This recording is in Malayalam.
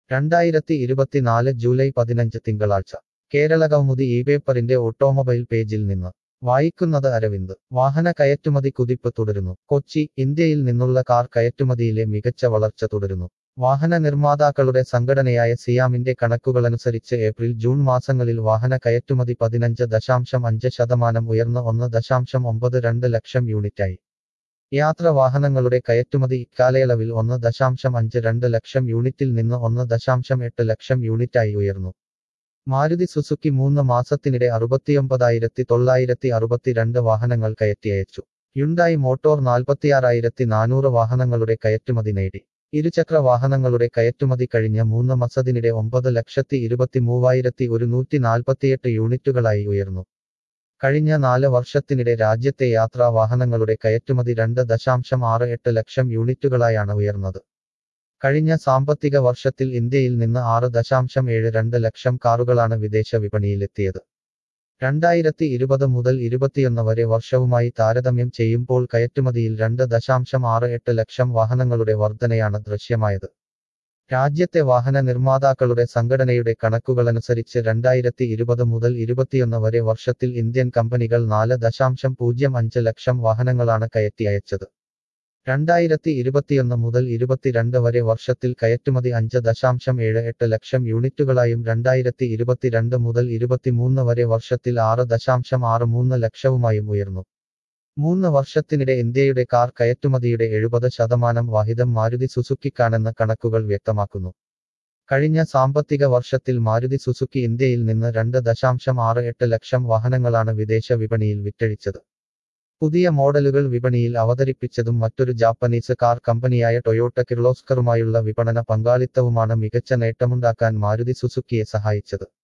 രണ്ടായിരത്തി ഇരുപത്തിനാല് ജൂലൈ പതിനഞ്ച് തിങ്കളാഴ്ച കേരള കൗമുദി ഈ പേപ്പറിന്റെ ഓട്ടോമൊബൈൽ പേജിൽ നിന്ന് വായിക്കുന്നത് അരവിന്ദ് വാഹന കയറ്റുമതി കുതിപ്പ് തുടരുന്നു കൊച്ചി ഇന്ത്യയിൽ നിന്നുള്ള കാർ കയറ്റുമതിയിലെ മികച്ച വളർച്ച തുടരുന്നു വാഹന നിർമ്മാതാക്കളുടെ സംഘടനയായ സിയാമിന്റെ കണക്കുകളനുസരിച്ച് ഏപ്രിൽ ജൂൺ മാസങ്ങളിൽ വാഹന കയറ്റുമതി പതിനഞ്ച് ദശാംശം അഞ്ച് ശതമാനം ഉയർന്ന് ഒന്ന് ദശാംശം ഒമ്പത് രണ്ട് ലക്ഷം യൂണിറ്റായി യാത്ര വാഹനങ്ങളുടെ കയറ്റുമതി ഇക്കാലയളവിൽ ഒന്ന് ദശാംശം അഞ്ച് രണ്ട് ലക്ഷം യൂണിറ്റിൽ നിന്ന് ഒന്ന് ദശാംശം എട്ട് ലക്ഷം യൂണിറ്റായി ഉയർന്നു മാരുതി സുസുക്കി മൂന്ന് മാസത്തിനിടെ അറുപത്തിയൊമ്പതായിരത്തി തൊള്ളായിരത്തി അറുപത്തിരണ്ട് വാഹനങ്ങൾ കയറ്റി അയച്ചു യുണ്ടായി മോട്ടോർ നാൽപ്പത്തിയാറായിരത്തി നാനൂറ് വാഹനങ്ങളുടെ കയറ്റുമതി നേടി ഇരുചക്ര വാഹനങ്ങളുടെ കയറ്റുമതി കഴിഞ്ഞ മൂന്ന് മാസത്തിനിടെ ഒമ്പത് ലക്ഷത്തി ഇരുപത്തി മൂവായിരത്തി ഒരുന്നൂറ്റി നാൽപ്പത്തിയെട്ട് യൂണിറ്റുകളായി ഉയർന്നു കഴിഞ്ഞ നാല് വർഷത്തിനിടെ രാജ്യത്തെ യാത്രാ വാഹനങ്ങളുടെ കയറ്റുമതി രണ്ട് ദശാംശം ആറ് എട്ട് ലക്ഷം യൂണിറ്റുകളായാണ് ഉയർന്നത് കഴിഞ്ഞ സാമ്പത്തിക വർഷത്തിൽ ഇന്ത്യയിൽ നിന്ന് ആറ് ദശാംശം ഏഴ് രണ്ട് ലക്ഷം കാറുകളാണ് വിദേശ വിപണിയിലെത്തിയത് രണ്ടായിരത്തി ഇരുപത് മുതൽ ഇരുപത്തിയൊന്ന് വരെ വർഷവുമായി താരതമ്യം ചെയ്യുമ്പോൾ കയറ്റുമതിയിൽ രണ്ട് ദശാംശം ആറ് എട്ട് ലക്ഷം വാഹനങ്ങളുടെ വർധനയാണ് ദൃശ്യമായത് രാജ്യത്തെ വാഹന നിർമ്മാതാക്കളുടെ സംഘടനയുടെ കണക്കുകളനുസരിച്ച് രണ്ടായിരത്തി ഇരുപത് മുതൽ ഇരുപത്തിയൊന്ന് വരെ വർഷത്തിൽ ഇന്ത്യൻ കമ്പനികൾ നാല് ദശാംശം പൂജ്യം അഞ്ച് ലക്ഷം വാഹനങ്ങളാണ് കയറ്റി അയച്ചത് രണ്ടായിരത്തി ഇരുപത്തിയൊന്ന് മുതൽ ഇരുപത്തിരണ്ട് വരെ വർഷത്തിൽ കയറ്റുമതി അഞ്ച് ദശാംശം ഏഴ് എട്ട് ലക്ഷം യൂണിറ്റുകളായും രണ്ടായിരത്തി ഇരുപത്തിരണ്ട് മുതൽ ഇരുപത്തിമൂന്ന് വരെ വർഷത്തിൽ ആറ് ദശാംശം ആറ് മൂന്ന് ലക്ഷവുമായും ഉയർന്നു മൂന്ന് വർഷത്തിനിടെ ഇന്ത്യയുടെ കാർ കയറ്റുമതിയുടെ എഴുപത് ശതമാനം വാഹിതം മാരുതി സുസുക്കിക്കാണെന്ന് കണക്കുകൾ വ്യക്തമാക്കുന്നു കഴിഞ്ഞ സാമ്പത്തിക വർഷത്തിൽ മാരുതി സുസുക്കി ഇന്ത്യയിൽ നിന്ന് രണ്ട് ദശാംശം ആറ് എട്ട് ലക്ഷം വാഹനങ്ങളാണ് വിദേശ വിപണിയിൽ വിറ്റഴിച്ചത് പുതിയ മോഡലുകൾ വിപണിയിൽ അവതരിപ്പിച്ചതും മറ്റൊരു ജാപ്പനീസ് കാർ കമ്പനിയായ ടൊയോട്ട കിർലോസ്കറുമായുള്ള വിപണന പങ്കാളിത്തവുമാണ് മികച്ച നേട്ടമുണ്ടാക്കാൻ മാരുതി സുസുക്കിയെ സഹായിച്ചത്